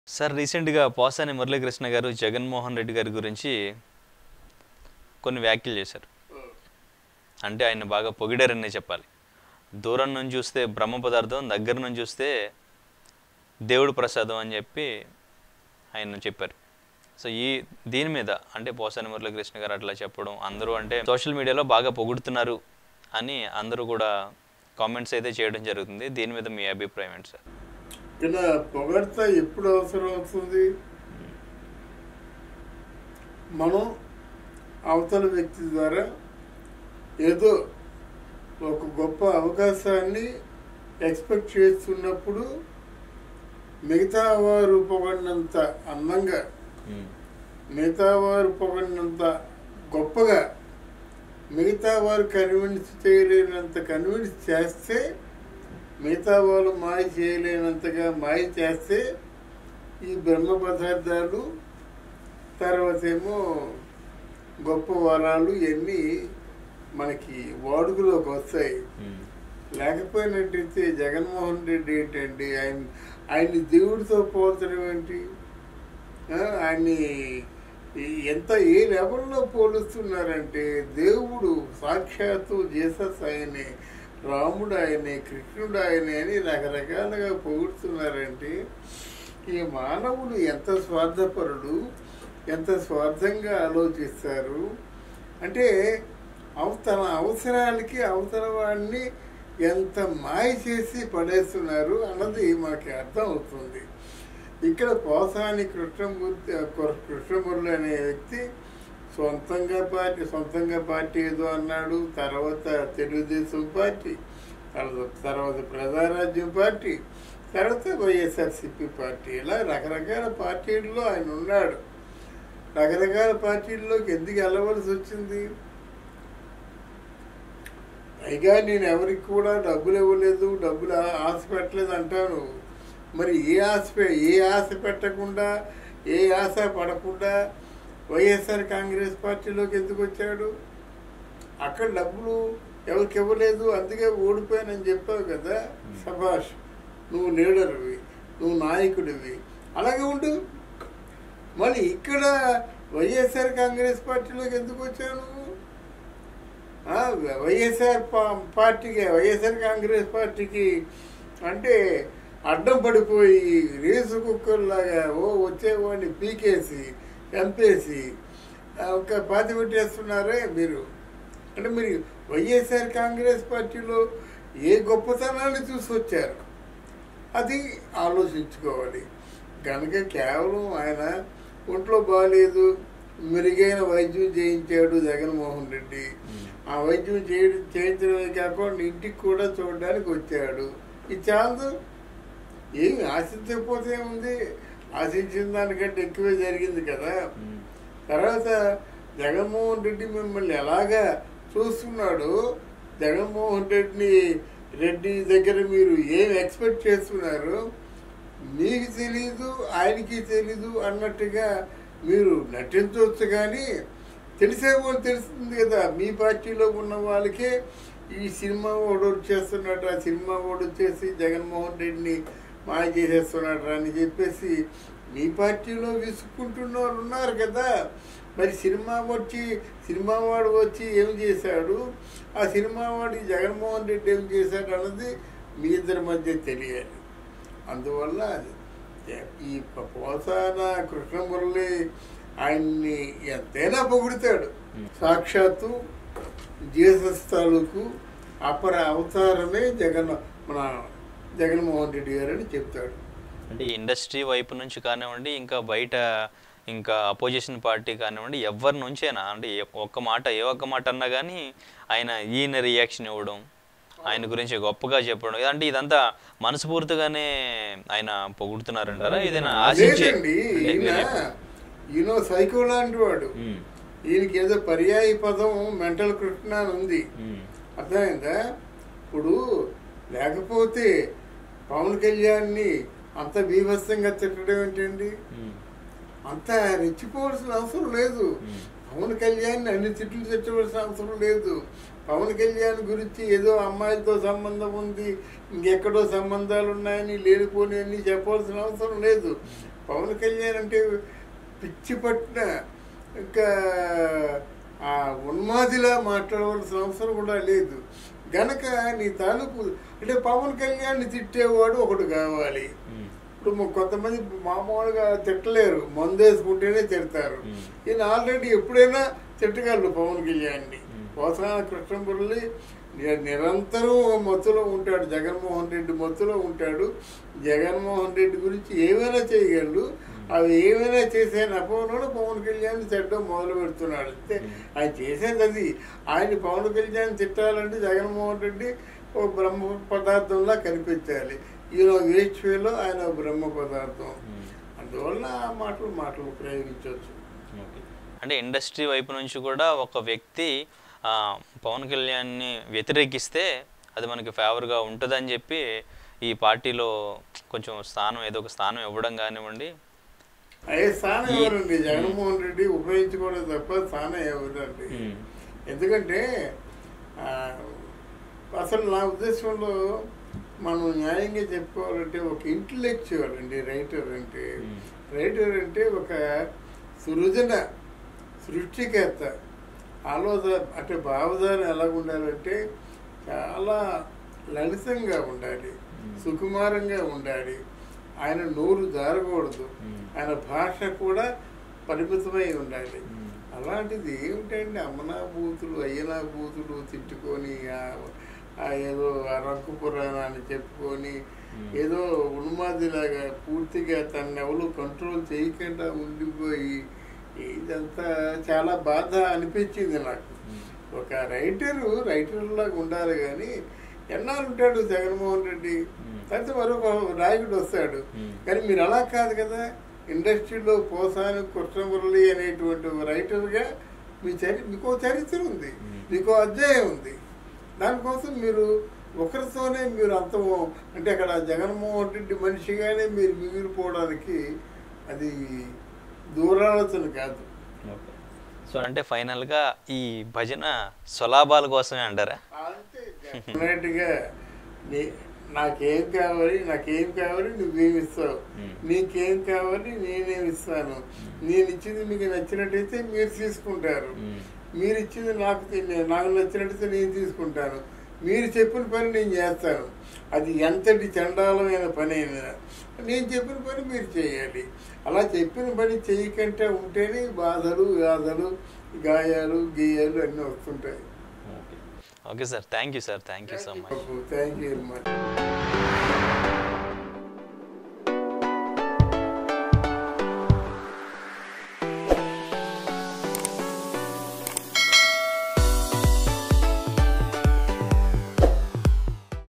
Sir రీసెంట్గా పోసాని మురళీకృష్ణ గారు జగన్మోహన్ రెడ్డి గారి గురించి కొన్ని వ్యాఖ్యలు చేశారు అంటే ఆయన బాగా పొగిడారనే చెప్పాలి దూరం నుంచి చూస్తే బ్రహ్మ పదార్థం దగ్గర నుంచి చూస్తే దేవుడు ప్రసాదం అని చెప్పి ఆయన చెప్పారు సో ఈ దీని మీద అంటే పోసాని మురళీకృష్ణ గారు అట్లా చెప్పడం అందరూ అంటే సోషల్ మీడియాలో బాగా పొగుడుతున్నారు అని అందరూ కూడా కామెంట్స్ అయితే చేయడం జరుగుతుంది దీని మీద మీ అభిప్రాయం ఏంటి సార్ ఇలా పొగడ్త ఎప్పుడు అవసరం అవుతుంది మనం అవతల వ్యక్తి ద్వారా ఏదో ఒక గొప్ప అవకాశాన్ని ఎక్స్పెక్ట్ చేస్తున్నప్పుడు మిగతా వారు పొగడినంత అందంగా మిగతా వారు పొగడినంత గొప్పగా మిగతా వారు కన్విన్స్ చేయలేనంత కన్విన్స్ చేస్తే మిగతా వాళ్ళు మాయ చేయలేనంతగా మాయ చేస్తే ఈ బ్రహ్మ పదార్థాలు తర్వాత ఏమో గొప్ప వరాలు ఇవన్నీ మనకి వాడుకలోకి వస్తాయి లేకపోయినట్టయితే జగన్మోహన్ రెడ్డి ఏంటండి ఆయన ఆయన్ని దేవుడితో పోల్చడం ఏంటి ఆ, ఆయన్ని ఈ- ఎంత ఏ లెవెల్లో పోలుస్తున్నారంటే దేవుడు సాక్షాత్తు జీసస్ ఆయనే రాముడు ఆయనే కృష్ణుడు ఆయనే అని రకరకాలుగా పొగుడుతున్నారంటే ఈ మానవుడు ఎంత స్వార్థపరుడు ఎంత స్వార్థంగా ఆలోచిస్తారు అంటే అవ తన అవసరాలకి అవసర వాడిని ఎంత మాయ చేసి పడేస్తున్నారు అన్నది మనకి అర్థం అవుతుంది ఇక్కడ పోసాని కృష్ణమూర్తి కృష్ణమురళి అనే వ్యక్తి సొంతంగా పార్టీ సొంతంగా పార్టీ ఏదో అన్నాడు తర్వాత తెలుగుదేశం పార్టీ తర్వాత తర్వాత ప్రజారాజ్యం పార్టీ తర్వాత వైఎస్ఆర్సిపి పార్టీ ఇలా రకరకాల పార్టీల్లో ఆయన ఉన్నాడు రకరకాల పార్టీల్లోకి ఎందుకు వెళ్ళవలసి వచ్చింది పైగా నేను ఎవరికి కూడా డబ్బులు ఇవ్వలేదు డబ్బులు ఆ- ఆశ పెట్టలేదు అంటాను మరి ఏ ఆశ పె- ఏ ఆశ పెట్టకుండా ఏ ఆశ పడకుండా వైఎస్ఆర్ కాంగ్రెస్ పార్టీలోకి ఎందుకు వచ్చాడు అక్కడ డబ్బులు ఎవరికి ఇవ్వలేదు అందుకే ఓడిపోయానని చెప్పావు కదా సభాష్ నువ్వు లీడర్వి నువ్వు నాయకుడివి అలాగే ఉండు మళ్ళీ ఇక్కడ వైఎస్ఆర్ కాంగ్రెస్ పార్టీలోకి ఎందుకు వచ్చావు నువ్వు ఆ, వైఎస్ఆర్ పా- పార్టీకి వైఎస్ఆర్ కాంగ్రెస్ పార్టీకి అంటే అడ్డం పడిపోయి రేసు కుక్కర్లాగా ఓ వచ్చేవాడిని పీకేసి చంపేసి ఆ, ఒక పాతి పెట్టేస్తున్నారే మీరు అంటే మీరు వైఎస్ఆర్ కాంగ్రెస్ పార్టీలో ఏ గొప్పతనాన్ని చూసొచ్చారు అది ఆలోచించుకోవాలి కనుక కేవలం ఆయన ఒంట్లో బాగాలేదు మెరుగైన వైద్యం చేయించాడు జగన్మోహన్ రెడ్డి ఆ వైద్యం చేయడం చేయించడమే కాకుండా ఇంటికి కూడా చూడడానికి వచ్చాడు ఇది చాలదు ఏమి ఆశించకపోతే ఉంది ఆశించిన దానికంటే ఎక్కువే జరిగింది కదా తర్వాత జగన్మోహన్ రెడ్డి మిమ్మల్ని ఎలాగా చూస్తున్నాడు జగన్మోహన్ రెడ్డిని రెడ్డి దగ్గర మీరు ఏం ఎక్స్పెక్ట్ చేస్తున్నారు మీకు తెలీదు ఆయనకి తెలీదు అన్నట్టుగా మీరు నటించవచ్చు కానీ తెలిసే వాళ్ళు తెలుస్తుంది కదా మీ పార్టీలో ఉన్న వాళ్ళకే ఈ సినిమా ఓడు వచ్చేస్తున్నాడు ఆ సినిమా ఓడు వచ్చేసి జగన్మోహన్ రెడ్డిని మాయ చేసేస్తున్నాడు అని చెప్పేసి మీ పార్టీలో విసుక్కుంటున్న వాళ్ళు ఉన్నారు కదా మరి సినిమా వచ్చి సినిమా వాడు వచ్చి ఏం చేశాడు ఆ సినిమా వాడి జగన్మోహన్ రెడ్డి ఏం చేశాడు అన్నది మీ ఇద్దరి మధ్య తెలియాలి అందువల్ల ఈ ప- పోసాన కృష్ణమురళి ఆయన్ని ఎంతైనా పొగుడుతాడు సాక్షాత్తు జీసస్ తాలూకు అపర అవతారమే జగన్ మన జగన్మోహన్ రెడ్డి గారు అని చెప్తాడు అంటే ఇండస్ట్రీ వైపు నుంచి కానివ్వండి ఇంకా బయట ఇంకా అపోజిషన్ పార్టీ కానివ్వండి ఎవరి నుంచైనా అంటే ఏ- ఒక్క మాట ఏ ఒక్క మాట అన్నా కానీ ఆయన ఈయన రియాక్షన్ ఇవ్వడం ఆయన గురించి గొప్పగా చెప్పడం అంటే ఇదంతా మనస్ఫూర్తిగానే ఆయన పొగుడుతున్నారంటారా ఏదైనా ఆశించి లేదండి ఈయన ఈయన సైకో లాంటి వాడు ఉమ్, ఈయనకి ఏదో పర్యాయ పదం మెంటల్ కృష్ణ అని ఉంది ఉమ్, అర్థమైందా ఇప్పుడు లేకపోతే పవన్ కళ్యాణ్ని అంత బీభత్సంగా తిట్టడం ఏంటండి ఉమ్, అంత రెచ్చిపోవాల్సిన అవసరం లేదు ఉమ్. పవన్ కళ్యాణ్ అన్ని తిట్లు తెచ్చవలసిన అవసరం లేదు పవన్ కళ్యాణ్ గురించి ఏదో అమ్మాయిలతో సంబంధం ఉంది ఇంకెక్కడో సంబంధాలు ఉన్నాయని లేనిపోని అన్ని చెప్పవలసిన అవసరం లేదు పవన్ కళ్యాణ్ అంటే పిచ్చి పట్టిన ఇంకా ఆ ఉన్మాదిలా మాట్లాడవలసిన అవసరం కూడా లేదు గనక నీ తాలూకు అంటే పవన్ కళ్యాణ్ని తిట్టేవాడు ఒకడు కావాలి ఉమ్, ఇప్పుడు మ- కొంతమంది మామూలుగా తిట్టలేరు మందు వేసుకుంటేనే తిడతారు మ్మ్. ఈయన ఆల్రెడీ ఎప్పుడైనా తిట్టగలరు పవన్ కళ్యాణ్ని మ్మ్. పోసాన కృష్ణమురళి ని- నిరంతరం మత్తులో ఉంటాడు జగన్మోహన్ రెడ్డి మత్తులో ఉంటాడు జగన్మోహన్ రెడ్డి గురించి ఏమైనా చేయగలడు అవి ఏమైనా చేసే నెపంలోనే పవన్ కళ్యాణ్ తిట్టడం మొదలు పెడుతున్నాడు అంతే ఆయన చేసేది అది ఆయన పవన్ కళ్యాణ్ తిట్టాలంటే జగన్మోహన్ రెడ్డి ఓ బ్రహ్మ పదార్థంలా కనిపించాలి ఈయన వేష్వేలో ఆయన ఓ బ్రహ్మ పదార్థం ఉమ్. అందువల్ల ఆ మాటలు మాటలు ప్రయోగించవచ్చు ఓకే. అంటే ఇండస్ట్రీ వైపు నుంచి కూడా ఒక వ్యక్తి ఆ, పవన్ కళ్యాణ్ని వ్యతిరేకిస్తే అది మనకి ఫేవర్గా ఉంటుందని చెప్పి ఈ పార్టీలో కొంచెం స్థానం ఏదో ఒక స్థానం ఇవ్వడం కానివ్వండి అయ్యే స్థానం ఈ- ఎవరండి జగన్మోహన్ రెడ్డి ఉపయోగించుకోవడం తప్ప స్థానం ఎవరండి ఉమ్, ఎందుకంటే ఆ, అసలు నా ఉద్దేశంలో మనం న్యాయంగా చెప్పుకోవాలంటే ఒక ఇంటలెక్చువల్ అండి రైటర్ అంటే Hmm. రైటర్ అంటే ఒక సృజన సృష్టికర్త ఆలోచన అంటే భావధారం ఎలా ఉండాలంటే చాలా లలితంగా ఉండాలి Hmm. సుకుమారంగా ఉండాలి ఆయన నోరు జారకూడదు Hmm. ఆయన భాష కూడా పరిమితమై ఉండాలి ఉమ్, అలాంటిది ఏమిటండి అమ్మనా బూతులు అయ్యనా బూతులు తిట్టుకొని ఆ- ఆ ఏదో ఆ రంకు పురాణాన్ని చెప్పుకొని Hmm. ఏదో ఉన్మాదిలాగా పూర్తిగా తన ఎవరు కంట్రోల్ చేయకుండా ఉండిపోయి ఇదంతా చాలా బాధ అనిపించింది నాకు ఉమ్, ఒక రైటరు రైటర్ లాగా ఉండాలి కానీ ఎన్నాళ్ళు ఉంటాడు జగన్మోహన్ రెడ్డి Hmm. తర్వాత మరొక నాయకుడు వస్తాడు Hmm. కానీ మీరు అలా కాదు కదా ఇండస్ట్రీలో పోసాని కృష్ణమురళి అనేటువంటి ఒక రైటర్గా మీ చరి మీకు ఒక చరిత్ర ఉంది Hmm. మీకు అధ్యాయం ఉంది దానికోసం మీరు ఒకరితోనే మీరు అంత అంటే అక్కడ జగన్మోహన్ రెడ్డి మనిషిగానే మీరు మిగిలిపోవడానికి అది దూరాలోచన కాదు ఓకే సో అంటే ఫైనల్గా ఈ భజన స్వలాభాల కోసమే అంటారా అంతే డెఫినెట్గా నీ నాకేం కావాలి నాకేం కావాలి నువ్వేమి ఇస్తావు Hmm. నీకేం కావాలి నేనేమి ఇస్తాను నేను ఇచ్చింది మీకు నచ్చినట్టయితే మీరు తీసుకుంటారు ఉమ్, మీరు ఇచ్చింది నాకు తి- నాకు నచ్చినట్టయితే నేను తీసుకుంటాను మీరు చెప్పిన పని నేను చేస్తాను అది ఎంతటి చండాలమైన పని అయినా నేను చెప్పిన పని మీరు చేయాలి అలా చెప్పిన పని చేయకంటే ఉంటేనే బాధలు వ్యాధులు గాయాలు గేయాలు అన్నీ వస్తుంటాయి okay okay sir thank you sir thank you so much thank you very much